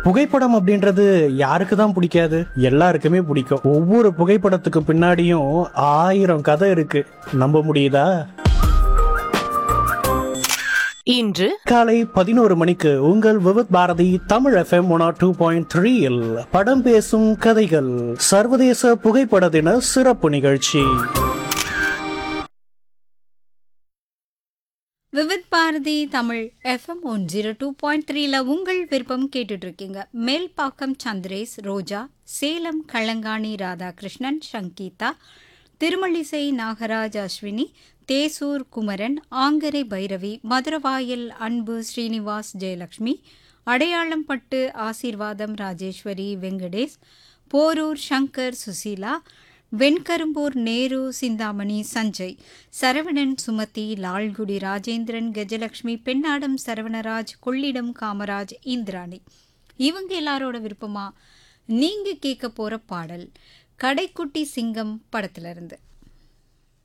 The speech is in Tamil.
புகைப்படம் அப்படின்றது யாருக்கு தான் பிடிக்காது எல்லாருக்குமே பிடிக்கும் ஒவ்வொரு புகைப்படத்துக்கு பின்னாடியும் ஆயிரம் கதை இருக்கு நம்ப முடியுதா இன்று காலை பதினோரு மணிக்கு உங்கள் Vividh Bharati Tamil FM one two point த்ரீயில் படம் பேசும் கதைகள் சர்வதேச புகைப்பட தின சிறப்பு நிகழ்ச்சி Vividh Bharati Tamil FM one zero two point த்ரீல உங்கள் விருப்பம் கேட்டுட்டு இருக்கீங்க மேல்பாக்கம் சந்திரேஸ் ரோஜா சேலம் களங்காணி ராதாகிருஷ்ணன் சங்கீதா திருமழிசை நாகராஜ் அஸ்வினி தேசூர் குமரன் ஆங்கரை பைரவி மதுரவாயல் அன்பு ஸ்ரீனிவாஸ் ஜெயலக்ஷ்மி அடையாளம் பட்டு ஆசீர்வாதம் ராஜேஸ்வரி வெங்கடேஷ் போரூர் சங்கர் சுசீலா வெண்கரும்பூர் நேரு சிந்தாமணி சஞ்சய் சரவணன் சுமதி லால்குடி ராஜேந்திரன் கஜலட்சுமி பெண்ணாடம் சரவணராஜ் கொள்ளிடம் காமராஜ் இந்திராணி இவங்க எல்லாரோட விருப்பமா நீங்க கேட்க போற பாடல் கடைக்குட்டி சிங்கம் படத்துல இருந்து